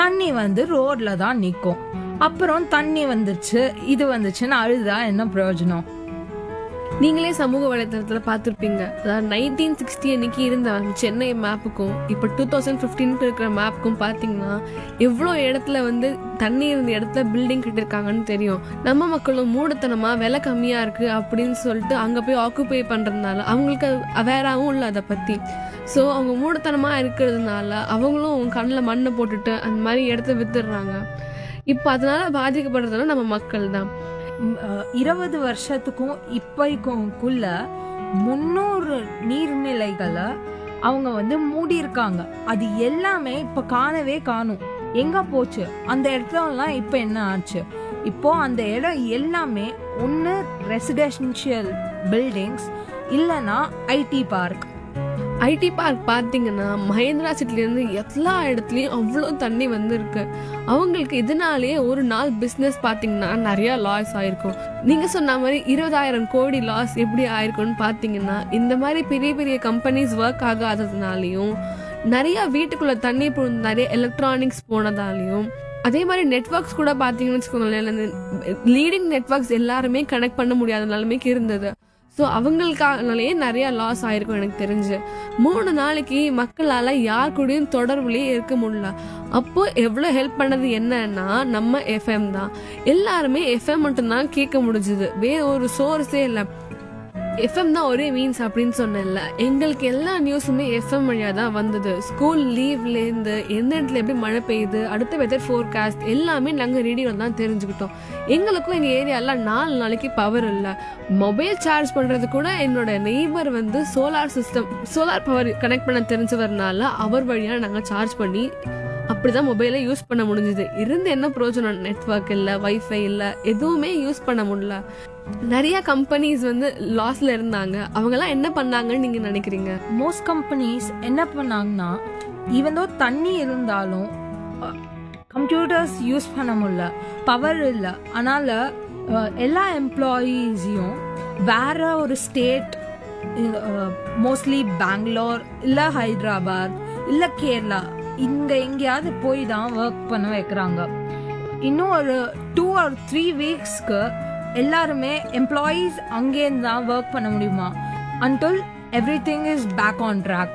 தண்ணி வந்து ரோட்ல தான் நிக்கும் அப்புறம் தண்ணி வந்துச்சு இது வந்துச்சுன்னு அழுதா என்ன பிரயோஜனம் நீங்களே சமூக வலைத்தளத்துல பார்த்திருப்பீங்க அதாவது நைன்டீன் சிக்ஸ்டி அன்னைக்கு இருந்த சென்னை மேப்புக்கும் இப்போ டூ தௌசண்ட் ஃபிஃப்டீனுக்கு இருக்கிற மேப்புக்கும் பார்த்தீங்கன்னா எவ்வளோ இடத்துல வந்து தண்ணி இருந்த இடத்துல பில்டிங் கட்டியிருக்காங்கன்னு தெரியும் நம்ம மக்களும் மூடத்தனமா விலை கம்மியா இருக்கு அப்படின்னு சொல்லிட்டு அங்க போய் ஆக்குபை பண்றதுனால அவங்களுக்கு அவேராகவும் இல்லை அதை பத்தி ஸோ அவங்க மூடத்தனமா இருக்கிறதுனால அவங்களும் அவங்க கண்ணில் மண்ணை போட்டுட்டு அந்த மாதிரி இடத்த வித்துடுறாங்க இப்போ அதனால பாதிக்கப்படுறதுனா நம்ம மக்கள் தான் ம், அஹ், இருபது வருஷத்துக்கும் இப்பைக்குள்ள முன்னூறு நீர்நிலைகளை அவங்க வந்து மூடி இருக்காங்க அது எல்லாமே இப்ப காணவே காணும் எங்க போச்சு அந்த இடத்துலலாம் இப்ப என்ன ஆச்சு இப்போ அந்த இடம் எல்லாமே ஒன்று ரெசிடென்ஷியல் பில்டிங்ஸ் இல்லைன்னா ஐடி பார்க் ஐடி பார்க் பார்த்தீங்கன்னா மகேந்திரா சிட்டிலேருந்து எல்லா இடத்துலையும் அவ்வளோ தண்ணி வந்திருக்கு அவங்களுக்கு இதனாலேயே ஒரு நாள் பிஸ்னஸ் பார்த்தீங்கன்னா நிறைய லாஸ் ஆயிருக்கும் நீங்கள் சொன்ன மாதிரி இருபதாயிரம் கோடி லாஸ் எப்படி ஆயிருக்கும்னு பார்த்தீங்கன்னா இந்த மாதிரி பெரிய பெரிய கம்பெனிஸ் ஒர்க் ஆகாததுனாலையும் நிறைய வீட்டுக்குள்ள தண்ணி புழுந்து நிறைய எலக்ட்ரானிக்ஸ் போனதாலையும் அதே மாதிரி நெட்ஒர்க்ஸ் கூட பார்த்தீங்கன்னு வச்சுக்கோங்களேன் லீடிங் நெட்ஒர்க்ஸ் எல்லாருமே கனெக்ட் பண்ண முடியாத நிலைமைக்கு இருந்தது ஸோ அவங்களுக்கானாலேயே நிறைய லாஸ் ஆயிருக்கும் எனக்கு தெரிஞ்சு மூணு நாளைக்கு மக்களால் யார் கூடயும் தொடர்புலேயே இருக்க முடியல அப்போ எவ்வளோ ஹெல்ப் பண்ணது என்னன்னா நம்ம எஃப்எம் தான் எல்லாருமே எஃப்எம் மட்டும்தான் கேட்க முடிஞ்சுது வேற ஒரு சோர்ஸே இல்லை எஃப்எம் தான் ஒரே மீன்ஸ் அப்படின்னு சொன்னேன்ல எங்களுக்கு எல்லா நியூஸுமே எஃப்எம் வழியாக தான் வந்தது ஸ்கூல் லீவ்லேருந்து எந்த இடத்துல எப்படி மழை பெய்யுது அடுத்த வெதர் ஃபோர்காஸ்ட் எல்லாமே நாங்கள் ரேடியோவில் தான் தெரிஞ்சுக்கிட்டோம் எங்களுக்கும் எங்கள் ஏரியாவில் நாலு நாளைக்கு பவர் இல்லை மொபைல் சார்ஜ் பண்ணுறது கூட என்னோட நெய்பர் வந்து solar system solar power connect பண்ண தெரிஞ்சவர்னால அவர் வழியாக நாங்கள் சார்ஜ் பண்ணி அப்படிதான் மொபைலை யூஸ் பண்ண முடிஞ்சது இருந்து என்ன பிரயோஜனம் நெட்வொர்க் இல்லை வைஃபை இல்லை எதுவுமே யூஸ் பண்ண முடியல நிறைய கம்பெனிஸ் வந்து லாஸ்ல இருந்தாங்க அவங்கெல்லாம் என்ன பண்ணாங்கன்னு நீங்க நினைக்கிறீங்க மோஸ்ட் கம்பெனிஸ் என்ன பண்ணாங்கன்னா ஈவன் தோ தண்ணி இருந்தாலும் கம்ப்யூட்டர்ஸ் யூஸ் பண்ண முடியல பவர் இல்லை அதனால அஹ், எல்லா எம்ப்ளாயீஸையும் வேற ஒரு ஸ்டேட் மோஸ்ட்லி பெங்களூர் இல்லை ஹைதராபாத் இல்லை கேரளா இங்க எங்கேயாவது போய் தான் ஒர்க் பண்ண வைக்கிறாங்க இன்னும் ஒரு டூ ஆர் த்ரீ வீக்ஸ்க்கு எல்லாருமே எம்ப்ளாயீஸ் அங்கேருந்து தான் ஒர்க் பண்ண முடியுமா until everything is back on track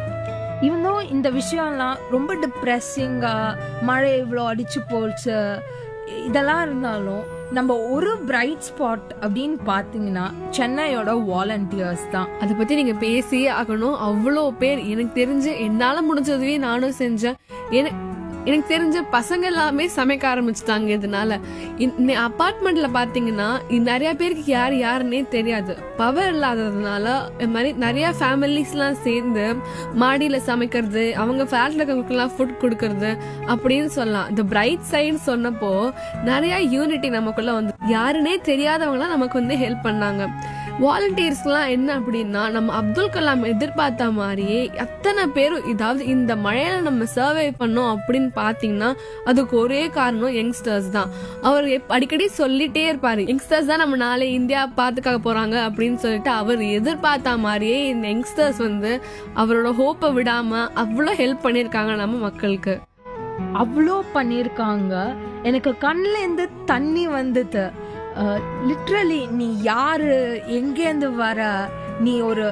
இவனோ இந்த விஷயம்லாம் ரொம்ப டிப்ரெஸ்ஸிங்கா மழை இவ்வளோ அடிச்சு போச்சு இதெல்லாம் இருந்தாலும் நம்ம ஒரு பிரைட் ஸ்பாட் அப்படின்னு பார்த்தீங்கன்னா சென்னையோட வாலண்டியர்ஸ் தான் அதை பத்தி நீங்க பேசியே ஆகணும் அவ்வளோ பேர் எனக்கு தெரிஞ்சு என்னால முடிஞ்சதுவே நானும் செஞ்சேன் எனக்கு எனக்கு தெரிஞ்ச பசங்க எல்லாமே சமைக்க ஆரம்பிச்சிட்டாங்க இதனால அப்பார்ட்மெண்ட்ல பாத்தீங்கன்னா இ- நிறைய பேருக்கு யார் யாருன்னே தெரியாது பவர் இல்லாததுனால இந்த மாதிரி நிறைய ஃபேமிலிஸ்லாம் சேர்ந்து மாடியில சமைக்கிறது அவங்க ஃபிளாட்ல இருக்கவங்களுக்குலாம் ஃபுட் கொடுக்கறது அப்படின்னு சொல்லலாம் இந்த பிரைட் சைடு சொன்னப்போ நிறைய யூனிட்டி நமக்குள்ள வந்து யாருன்னே தெரியாதவங்களாம் நமக்கு வந்து ஹெல்ப் பண்ணாங்க வாலண்டியர்ஸ்லாம் என்ன அப்படின்னா நம்ம அப்துல் கலாம் எதிர்பார்த்த மாதிரியே அத்தனை பேரும் இதாவது இந்த மழையில நம்ம சர்வே பண்ணோம் அப்படின்னு பாத்தீங்கன்னா அதுக்கு ஒரே காரணம் யங்ஸ்டர்ஸ் தான் அவர் எப்- அடிக்கடி சொல்லிட்டே இருப்பாரு யங்ஸ்டர்ஸ் தான் நம்ம நாளை இந்தியா பாத்துக்காக போறாங்க அப்படின்னு சொல்லிட்டு அவர் எதிர்பார்த்த மாதிரியே இந்த யங்ஸ்டர்ஸ் வந்து அவரோட ஹோப்பை விடாம அவ்வளோ ஹெல்ப் பண்ணியிருக்காங்க நம்ம மக்களுக்கு அவ்வளோ பண்ணியிருக்காங்க எனக்கு கண்ணுல இருந்து தண்ணி வந்தது லிட்ரலி நீ யாரு எங்கேருந்து வர நீ ஒரு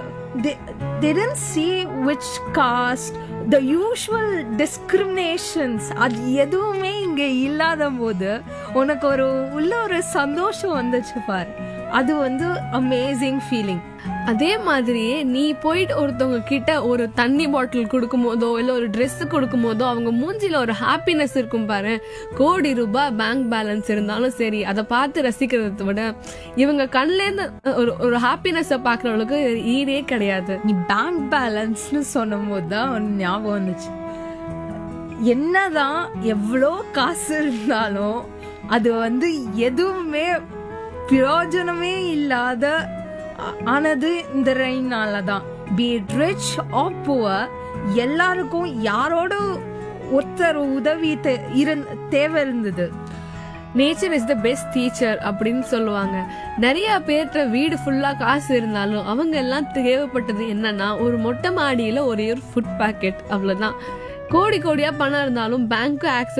didn't see which caste the usual discriminations அது எதுவுமே இங்க இல்லாத போது உனக்கு ஒரு உள்ள ஒரு சந்தோஷம் வந்துச்சு பாரு அது வந்து அமேசிங் ஃபீலிங் அதே மாதிரியே நீ போயிட்டு ஒருத்தவங்க கிட்ட ஒரு தண்ணி பாட்டில் கொடுக்கும் போதோ இல்ல ஒரு Dress கொடுக்கும் போதோ அவங்க மூஞ்சில ஒரு ஹாப்பினஸ் இருக்கும் பாரு கோடி ரூபாய் பேங்க் பேலன்ஸ் இருந்தாலும் சரி அதை பார்த்து ரசிக்கிறதை விட இவங்க கண்ணுல இருந்து ஒரு ஒரு ஹாப்பினஸ் பாக்குறவங்களுக்கு ஈடே கிடையாது நீ பேங்க் பேலன்ஸ்னு சொன்னபோது தான் ஒன்று ஞாபகம் வந்துச்சு என்னதான் எவ்வளோ காசு இருந்தாலும் அது வந்து எதுவுமே பிரயோஜனமே இல்லாத ஆ- ஆனது இந்த ரெயினால தான் பி ரிச் ஆர் புவர் எல்லாருக்கும் யாரோட ஒருத்தர் உதவி தே- இருந்- தேவை இருந்தது nature is the best teacher அப்படின்னு சொல்லுவாங்க நிறைய பேர்கிட்ட வீடு ஃபுல்லா காசு இருந்தாலும் அவங்க எல்லாம் தேவைப்பட்டது என்னன்னா ஒரு மொட்டை மாடியில ஒரே ஒரு ஃபுட் பாக்கெட் அவ்வளவுதான் கோடி கோடியா பணம் இருந்தாலும் பேங்க் ஆக்சஸ்